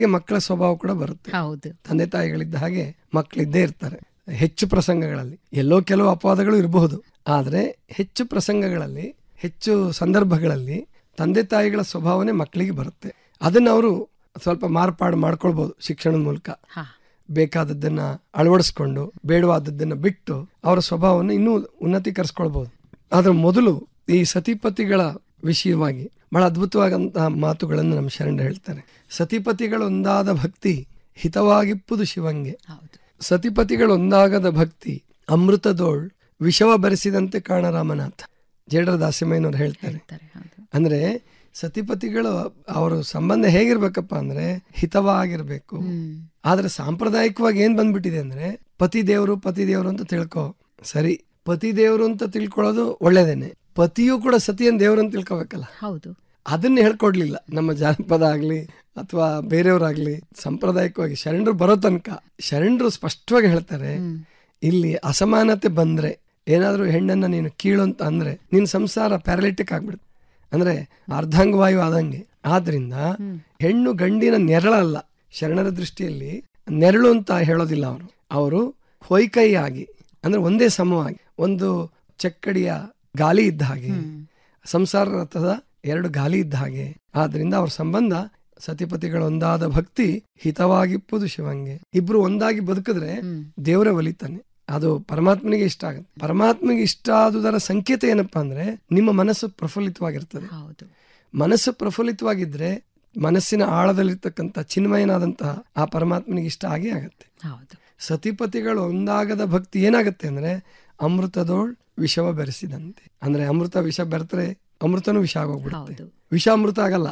ಮಕ್ಕಳ ಸ್ವಭಾವ ಕೂಡ ಬರುತ್ತೆ ಹೌದು ತಂದೆ ತಾಯಿಗಳಿದ್ದ ಹಾಗೆ ಮಕ್ಕಳಿದ್ದೇ ಇರ್ತಾರೆ ಹೆಚ್ಚು ಪ್ರಸಂಗಗಳಲ್ಲಿ ಎಲ್ಲೋ ಕೆಲವು ಅಪವಾದಗಳು ಇರಬಹುದು ಆದರೆ ಹೆಚ್ಚು ಪ್ರಸಂಗಗಳಲ್ಲಿ ಹೆಚ್ಚು ಸಂದರ್ಭಗಳಲ್ಲಿ ತಂದೆ ತಾಯಿಗಳ ಸ್ವಭಾವನೆ ಮಕ್ಕಳಿಗೆ ಬರುತ್ತೆ ಅದನ್ನ ಅವರು ಸ್ವಲ್ಪ ಮಾರ್ಪಾಡು ಮಾಡ್ಕೊಳ್ಬಹುದು ಶಿಕ್ಷಣದ ಮೂಲಕ ಹಾ ಬೇಕಾದದ್ದನ್ನ ಅಳವಡಿಸ್ಕೊಂಡು ಬೇಡವಾದದ್ದನ್ನ ಬಿಟ್ಟು ಅವರ ಸ್ವಭಾವವನ್ನು ಇನ್ನೂ ಉನ್ನತೀಕರಿಸ್ಕೊಳ್ಬಹುದು ಆದ್ರೆ ಮೊದಲು ಈ ಸತಿಪತಿಗಳ ವಿಷಯವಾಗಿ ಬಹಳ ಅದ್ಭುತವಾದಂತಹ ಮಾತುಗಳನ್ನು ನಮ್ಮ ಶರಣ ಹೇಳ್ತಾರೆ ಸತಿಪತಿಗಳೊಂದಾದ ಭಕ್ತಿ ಹಿತವಾಗಿಪ್ಪುದು ಶಿವಂಗೆ ಹೌದು ಸತಿಪತಿಗಳೊಂದಾಗದ ಭಕ್ತಿ ಅಮೃತದೋಳ್ ವಿಷವ ಬೆರೆಸಿದಂತೆ ಕಾಣ ರಾಮನಾಥ ಜೇಡರ ದಾಸಿಮಯ್ಯನವ್ರು ಹೇಳ್ತಾರೆ ಹೇಳ್ತಾರೆ ಹೌದು ಅಂದ್ರೆ ಸತಿಪತಿಗಳು ಅವರ ಸಂಬಂಧ ಹೇಗಿರ್ಬೇಕಪ್ಪ ಅಂದ್ರೆ ಹಿತವಾಗಿರ್ಬೇಕು ಹ್ಮ್ ಆದ್ರೆ ಸಾಂಪ್ರದಾಯಿಕವಾಗಿ ಏನ್ ಬಂದ್ಬಿಟ್ಟಿದೆ ಅಂದ್ರೆ ಪತಿ ದೇವರು ಪತಿ ದೇವರು ಅಂತ ತಿಳ್ಕೊ ಸರಿ ಪತಿ ದೇವರು ಅಂತ ತಿಳ್ಕೊಳ್ಳೋದು ಒಳ್ಳೇದೇನೆ ಪತಿಯೂ ಕೂಡ ಸತಿಯನ್ ದೇವರು ಅಂತ ತಿಳ್ಕೊಬೇಕಲ್ಲ ಹೌದು ಅದನ್ನ ಹೇಳ್ಕೊಡ್ಲಿಲ್ಲ ನಮ್ಮ ಜಾನಪದ ಆಗ್ಲಿ ಅಥವಾ ಬೇರೆಯವರಾಗ್ಲಿ ಸಾಂಪ್ರದಾಯಿಕವಾಗಿ ಶರಣರು ಬರೋ ತನಕ ಶರಣರು ಸ್ಪಷ್ಟವಾಗಿ ಹೇಳ್ತಾರೆ ಹ್ಮ್ ಇಲ್ಲಿ ಅಸಮಾನತೆ ಬಂದ್ರೆ ಏನಾದ್ರೂ ಹೆಣ್ಣನ್ನ ನೀನು ಕೀಳು ಅಂತ ಅಂದ್ರೆ ನಿನ್ ಸಂಸಾರ ಪ್ಯಾರಲಿಟಿಕ್ ಆಗ್ಬಿಡುತ್ತೆ ಅಂದ್ರೆ ಅರ್ಧಾಂಗವಾಯು ಆದಂಗೆ ಆದ್ರಿಂದ ಹ್ಮ್. ಹೆಣ್ಣು ಗಂಡಿನ ನೆರಳಲ್ಲ ಶರಣರ ದೃಷ್ಟಿಯಲ್ಲಿ ನೆರಳು ಅಂತ ಹೇಳೋದಿಲ್ಲ ಅವರು ಅವರು ಹೊಯ್ಕೈಯಾಗಿ ಅಂದ್ರೆ ಒಂದೇ ಸಮವಾಗಿ ಒಂದು ಚಕ್ಕಡಿಯ ಗಾಲಿ ಇದ್ದ ಹಾಗೆ ಹ್ಮ್ ಸಂಸಾರ ರಥದ ಎರಡು ಗಾಲಿ ಇದ್ದ ಹಾಗೆ ಆದ್ರಿಂದ ಅವ್ರ ಸಂಬಂಧ ಸತಿಪತಿಗಳ ಒಂದಾದ ಭಕ್ತಿ ಹಿತವಾಗಿಪ್ಪುದು ಶಿವಂಗೆ ಇಬ್ರು ಒಂದಾಗಿ ಬದುಕಿದ್ರೆ ಹ್ಮ್ ದೇವರೇ ಒಲಿತಾನೆ ಅದು ಪರಮಾತ್ಮನಿಗೆ ಇಷ್ಟ ಆಗುತ್ತೆ ಪರಮಾತ್ಮನಿಗೆ ಇಷ್ಟ ಆದುದರ ಸಂಕೇತ ಏನಪ್ಪಾ ಅಂದ್ರೆ ನಿಮ್ಮ ಮನಸ್ಸು ಪ್ರಫುಲ್ಲಿತವಾಗಿರ್ತದೆ ಹೌದು ಮನಸ್ಸು ಪ್ರಫುಲ್ಲಿತವಾಗಿದ್ರೆ ಮನಸ್ಸಿನ ಆಳದಲ್ಲಿರ್ತಕ್ಕಂಥ ಚಿನ್ಮಯನಾದಂತಹ ಆ ಪರಮಾತ್ಮನಿಗೆ ಇಷ್ಟ ಆಗೇ ಆಗತ್ತೆ ಹೌದು ಸತಿಪತಿಗಳು ಒಂದಾಗದ ಭಕ್ತಿ ಏನಾಗತ್ತೆ ಅಂದ್ರೆ ಅಮೃತದೋಳ್ ವಿಷವ ಬೆರೆಸಿದಂತೆ ಅಂದ್ರೆ ಅಮೃತ ವಿಷ ಬೆರೆತ್ರೆ ಅಮೃತನೂ ವಿಷ ಆಗೋಗ್ಬಿಡುತ್ತೆ ಹೌದು ವಿಷ ಅಮೃತ ಆಗಲ್ಲ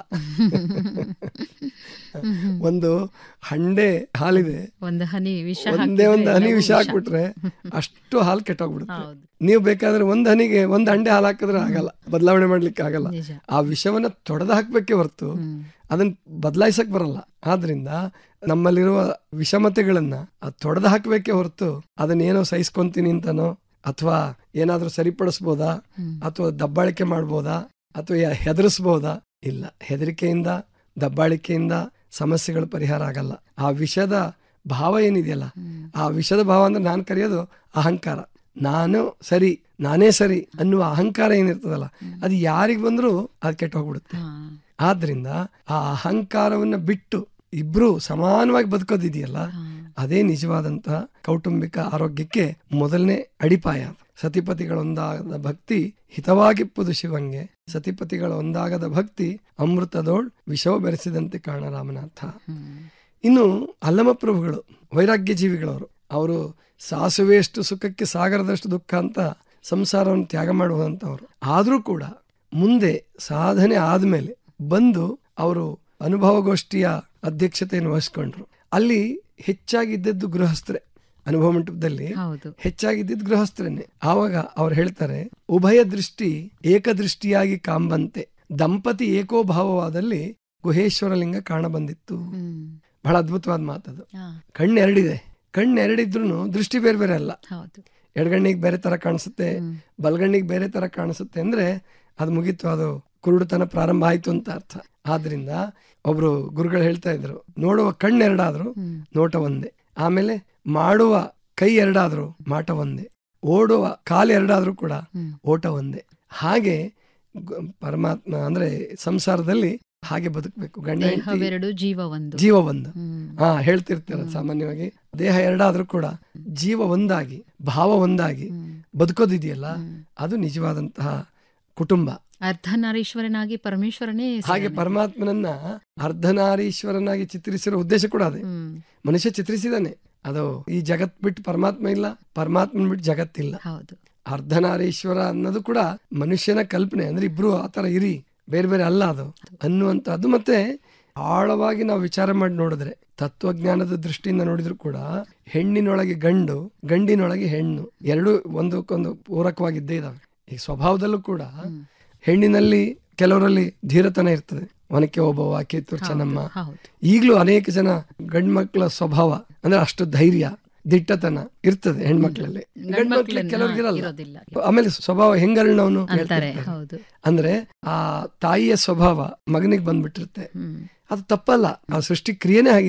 ಒಂದು ಹಂಡೆ ಹಾಲಿದೆ ಒಂದು ಹನಿ ವಿಷ ಒಂದೇ ಹಾಕಿದ್ರೆ ಒಂದು ಹನಿ ಎಲ್ಲವೂ ವಿಷ ಹಾಕ್ಬಿಟ್ರೆ ಅಷ್ಟು ಹಾಲು ಕೆಟ್ಟೋಗ್ಬಿಡುತ್ತೆ ಹೌದು ನೀವು ಬೇಕಾದ್ರೆ ಒಂದ್ ಹನಿಗೆ ಒಂದ್ ಹಂಡೆ ಹಾಲು ಹಾಕಿದ್ರೆ ಆಗಲ್ಲ ಬದಲಾವಣೆ ಮಾಡ್ಲಿಕ್ಕೆ ಆಗಲ್ಲ ನಿಜ ಆ ವಿಷವನ್ನ ತೊಡೆದು ಹಾಕ್ಬೇಕೇ ಹೊರತು ಹ್ಮ್ ಅದನ್ನ ಬದಲಾಯಿಸಕ್ ಬರಲ್ಲ ಆದ್ರಿಂದ ನಮ್ಮಲ್ಲಿರುವ ವಿಷಮತೆಗಳನ್ನ ಅದು ತೊಡೆದು ಹಾಕ್ಬೇಕೇ ಹೊರತು ಅದನ್ನೇನೋ ಸಹಿಸ್ಕೊಂತೀನಿ ಅಂತನೋ ಅಥವಾ ಏನಾದ್ರೂ ಸರಿಪಡಿಸ್ಬೋದಾ ಹ್ಮ್ ಅಥವಾ ದಬ್ಬಾಳಿಕೆ ಮಾಡ್ಬೋದಾ ಅಥವಾ ಹೆದರಿಸ್ಬೋದಾ ಇಲ್ಲ ಹೆದರಿಕೆಯಿಂದ ದಬ್ಬಾಳಿಕೆಯಿಂದ ಸಮಸ್ಯೆಗಳು ಪರಿಹಾರ ಆಗಲ್ಲ ಆ ವಿಷದ ಭಾವ ಏನಿದೆಯಲ್ಲ ಹ್ಮ್ ಆ ವಿಷದ ಭಾವ ಅಂದ್ರೆ ನಾನು ಕರೆಯೋದು ಅಹಂಕಾರ ನಾನು ಸರಿ ನಾನೇ ಸರಿ ಅನ್ನುವ ಅಹಂಕಾರ ಏನಿರ್ತದಲ್ಲ ಅದು ಯಾರಿಗ್ ಬಂದ್ರೂ ಅದು ಕೆಟ್ಟ ಹೋಗ್ಬಿಡುತ್ತೆ ಹಾ ಆದ್ರಿಂದ ಆ ಅಹಂಕಾರವನ್ನ ಬಿಟ್ಟು ಇಬ್ರು ಸಮಾನವಾಗಿ ಬದುಕೋದಿದೆಯಲ್ಲ ಹಾ ಅದೇ ನಿಜವಾದಂತಹ ಕೌಟುಂಬಿಕ ಆರೋಗ್ಯಕ್ಕೆ ಮೊದಲನೇ ಅಡಿಪಾಯ ಅದು. ಸತಿಪತಿಗಳ ಒಂದಾಗದ ಭಕ್ತಿ ಹಿತವಾಗಿಪ್ಪುದು ಶಿವಂಗೆ ಸತಿಪತಿಗಳ ಒಂದಾಗದ ಭಕ್ತಿ ಅಮೃತದೋಳ್ ವಿಷವ ಬೆರೆಸಿದಂತೆ ಕಾಣ ರಾಮನಾಥ ಹ್ಮ್ ಇನ್ನು ಅಲ್ಲಮಪ್ರಭುಗಳು ವೈರಾಗ್ಯ ಜೀವಿಗಳವರು ಅವರು ಸಾಸುವೆಯಷ್ಟು ಸುಖಕ್ಕೆ ಸಾಗರದಷ್ಟು ದುಃಖ ಅಂತ ಸಂಸಾರವನ್ನು ತ್ಯಾಗ ಮಾಡುವಂತವ್ರು ಆದ್ರೂ ಕೂಡ ಮುಂದೆ ಸಾಧನೆ ಆದ್ಮೇಲೆ ಬಂದು ಅವರು ಅನುಭವಗೋಷ್ಠಿಯ ಅಧ್ಯಕ್ಷತೆಯನ್ನು ವಹಿಸ್ಕೊಂಡ್ರು ಅಲ್ಲಿ ಹೆಚ್ಚಾಗಿದ್ದದ್ದು ಗೃಹಸ್ಥರೇ ಅನುಭವ ಮಂಟಪದಲ್ಲಿ ಹೌದು ಹೆಚ್ಚಾಗಿದ್ದಿದ್ದು ಗೃಹಸ್ಥರನ್ನೇ ಆವಾಗ ಅವ್ರು ಹೇಳ್ತಾರೆ ಉಭಯ ದೃಷ್ಟಿ ಏಕದೃಷ್ಟಿಯಾಗಿ ಕಾಂಬಂತೆ ದಂಪತಿ ಏಕೋಭಾವವಾದಲ್ಲಿ ಗುಹೇಶ್ವರ ಲಿಂಗ ಕಾಣಬಂದಿತ್ತು ಹ್ಮ್ ಬಹಳ ಅದ್ಭುತವಾದ ಮಾತದು ಹಾ ಕಣ್ಣು ಎರಡಿದೆ ಕಣ್ಣು ಎರಡಿದ್ರು ದೃಷ್ಟಿ ಬೇರೆ ಬೇರೆ ಅಲ್ಲ ಹೌದು ಎಡಗಣ್ಣಿಗೆ ಬೇರೆ ತರ ಕಾಣಿಸುತ್ತೆ ಹ್ಮ್ ಬಲಗಣ್ಣಿಗೆ ಬೇರೆ ತರ ಕಾಣಿಸುತ್ತೆ ಅಂದ್ರೆ ಅದು ಮುಗೀತು ಅದು ಕುರುಡುತನ ಪ್ರಾರಂಭ ಆಯ್ತು ಅಂತ ಅರ್ಥ ಆದ್ರಿಂದ ಒಬ್ರು ಗುರುಗಳು ಹೇಳ್ತಾ ಇದ್ರು ನೋಡುವ ಕಣ್ಣು ಎರಡಾದ್ರು ಹ್ಮ್ ನೋಟ ಒಂದೇ ಆಮೇಲೆ ಮಾಡುವ ಕೈ ಎರಡಾದ್ರು ಮಾಟ ಒಂದೇ ಓಡುವ ಕಾಲು ಎರಡಾದ್ರೂ ಕೂಡ ಹ್ಮ್ ಓಟ ಒಂದೇ ಹಾಗೆ ಗ- ಪರಮಾತ್ಮ ಅಂದ್ರೆ ಸಂಸಾರದಲ್ಲಿ ಹಾಗೆ ಬದುಕಬೇಕು ಗಂಡ ಹೆಂಡತಿ ದೇಹವೆರಡು ಜೀವ ಒಂದು ಜೀವ ಒಂದು ಹ್ಮ್ ಹಾ ಹೇಳ್ತಿರ್ತಾರೆ ಸಾಮಾನ್ಯವಾಗಿ ದೇಹ ಎರಡಾದ್ರೂ ಕೂಡ ಜೀವ ಒಂದಾಗಿ ಭಾವ ಒಂದಾಗಿ ಹ್ಮ್ ಬದುಕೋದಿದೆಯಲ್ಲ ಹ್ಮ್. ಅದು ನಿಜವಾದಂತಹ ಕುಟುಂಬ ಅರ್ಧನಾರೀಶ್ವರನಾಗಿ ಪರಮೇಶ್ವರನೇ ಹಾಗೆ ಸಿಗನೆ. ಪರಮಾತ್ಮನನ್ನ ಅರ್ಧನಾರೀಶ್ವರನಾಗಿ ಚಿತ್ರಿಸಿರೋ ಉದ್ದೇಶ ಕೂಡ ಅದೇ ಹ್ಮ್ ಮನುಷ್ಯ ಚಿತ್ರಿಸಿದಾನೆ ಅದು ಈ ಜಗತ್ ಬಿಟ್ಟು ಪರಮಾತ್ಮ ಇಲ್ಲ ಪರಮಾತ್ಮನ್ ಬಿಟ್ಟು ಜಗತ್ತಿಲ್ಲ ಹೌದು ಅರ್ಧನಾರೀಶ್ವರ ಅನ್ನೋದು ಕೂಡ ಮನುಷ್ಯನ ಕಲ್ಪನೆ ಅಂದ್ರೆ ಇಬ್ರು ಆತರ ಇರಿ ಬೇರೆ ಬೇರೆ ಅಲ್ಲ ಅದು ಅನ್ನುವಂಥದ್ದು ಮತ್ತೆ ಆಳವಾಗಿ ನಾವು ವಿಚಾರ ಮಾಡಿ ನೋಡಿದ್ರೆ ತತ್ವಜ್ಞಾನದ ದೃಷ್ಟಿಯಿಂದ ನೋಡಿದ್ರು ಕೂಡ ಹೆಣ್ಣಿನೊಳಗೆ ಗಂಡು ಗಂಡಿನೊಳಗೆ ಹೆಣ್ಣು ಎರಡು ಒಂದಕ್ಕೊಂದು ಪೂರಕವಾಗಿದ್ದೇ ಇದಾವೆ ಈ ಸ್ವಭಾವದಲ್ಲೂ ಕೂಡ ಹ್ಮ್. ಹೆಣ್ಣಿನಲ್ಲಿ ಕೆಲವರಲ್ಲಿ ಧೀರತನ ಇರ್ತದೆ ಒನಕೆ ಓಬವ್ವ ಕಿತ್ತೂರು ಚೆನ್ನಮ್ಮ ಹೌದು ಈಗಲೂ ಅನೇಕ ಜನ ಗಂಡ್ಮಕ್ಳ ಸ್ವಭಾವ ಅಂದ್ರೆ ಅಷ್ಟು ಧೈರ್ಯ ದಿಟ್ಟತನ ಇರ್ತದೆ ಹೆಣ್ಮಕ್ಳಲ್ಲಿ ಗಂಡ್ಮಕ್ಳಿಗೆ ಕೆಲವ್ರಿಗಿರಲ್ಲ ಇರೋದಿಲ್ಲ ಆಮೇಲೆ ಸ್ವಭಾವ ಹೆಂಗರ್ಣವನು ಅಂತಾರೆ ಹೌದು ಅಂದ್ರೆ ಆ ತಾಯಿಯ ಸ್ವಭಾವ ಮಗನಿಗೆ ಬಂದ್ಬಿಟ್ಟಿರುತ್ತೆ ಹ್ಮ್ ಅದು ತಪ್ಪಲ್ಲ ಆ ಸೃಷ್ಟಿ ಕ್ರಿಯೆನೇ ಹಾಗೆ